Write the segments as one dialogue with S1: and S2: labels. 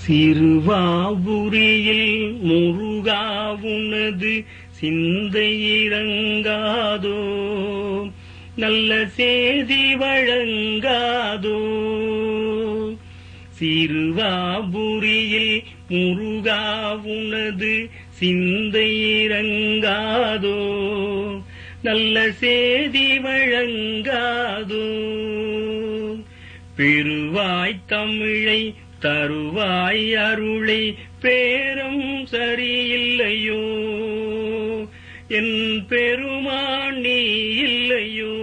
S1: சிறுவாபுரியில் முருகாவுனது சிந்தை இறங்காதோ நல்ல சேதி வழங்காதோ சிறுவாபுரியில் முருகாவுனது சிந்தை இறங்காதோ நல்ல சேதி வழங்காதோ பெருவாய் தமிழை தருவாய் அருளை பேரம் சரியில்லையோ என் பெருமான் நீ இல்லையோ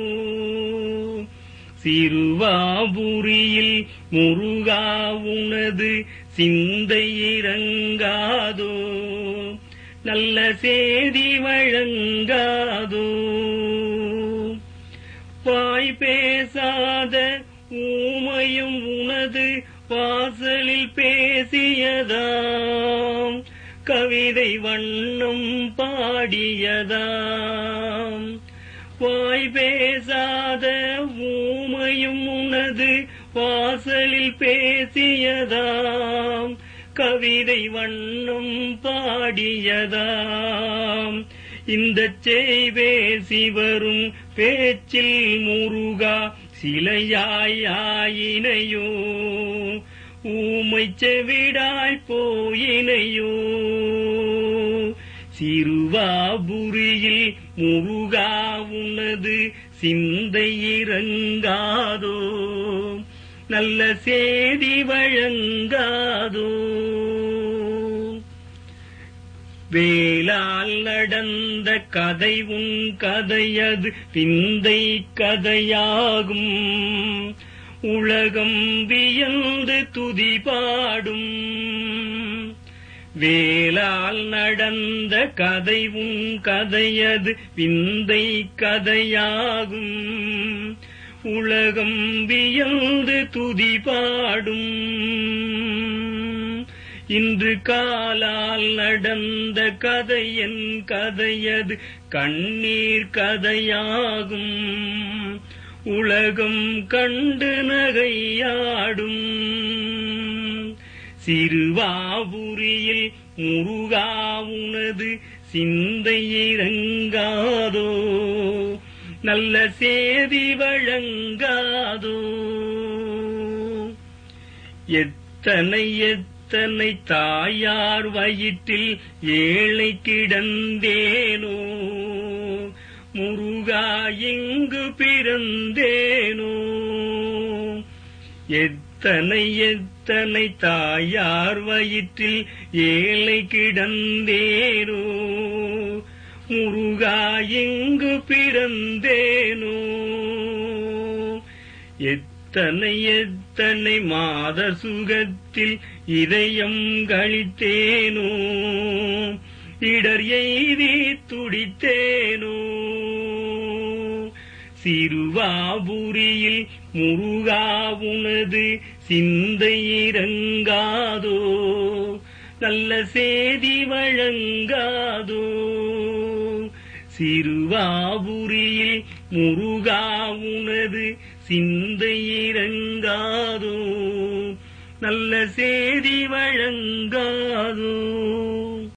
S1: சிறுவாபுரியில் முருகா உனது சிந்தை இறங்காதோ நல்ல சேதி வழங்காதோ வாய் பேசாத ஊமையும் உனது வாசலில் பேசியதாம் கவிதை வண்ணம் பாடியதாம் வாய் பேசாத ஊமையும் உனது வாசலில் பேசியதாம் கவிதை வண்ணம் பாடியதாம் இந்த செய்வேசி வரும் பேச்சில் முருகா சிலையாய் ஆயினையோ ஊமை செவிடாய் போயினையோ சிறுவாபுரியில் முருகா உனது சிந்தை இறங்காதோ நல்ல சேதி வழங்காதோ வேளால் நடந்த கதை உன் கதையது விந்தை கதையாகும் உலகம் வியந்து துதி பாடும் வேளால் நடந்த கதை உன் கதையது விந்தை கதையாகும் உலகம் வியந்து துதி பாடும் இன்று காலால் நடந்த கதை என் கதையது கண்ணீர் கதையாகும் உலகம் கண்டு நகையாடும் சிறுவாபுரியில் முருகா உனது சிந்தை இறங்காதோ நல்ல சேதி வழங்காதோ எத்தனை எத்தனை தாயார் வயிற்றில் ஏழை கிடந்தேனோ முருகா எங்கு பிறந்தேனோ எத்தனை எத்தனை தாயார் வயிற்றில் ஏழை கிடந்தேனோ முருகா எங்கு பிறந்தேனோ எத்தனை எத்தனை மாத சுகத்தில் இதயம் கழித்தேனோ இடர் எய்தி துடித்தேனோ சிறுவாபுரியில் முருகா உனது சிந்தை இறங்காதோ நல்ல சேதி வழங்காதோ சிறுவாபுரியில் முருகா உனது சிந்தை இறங்காதோ நல்ல சேதி வழங்காதோ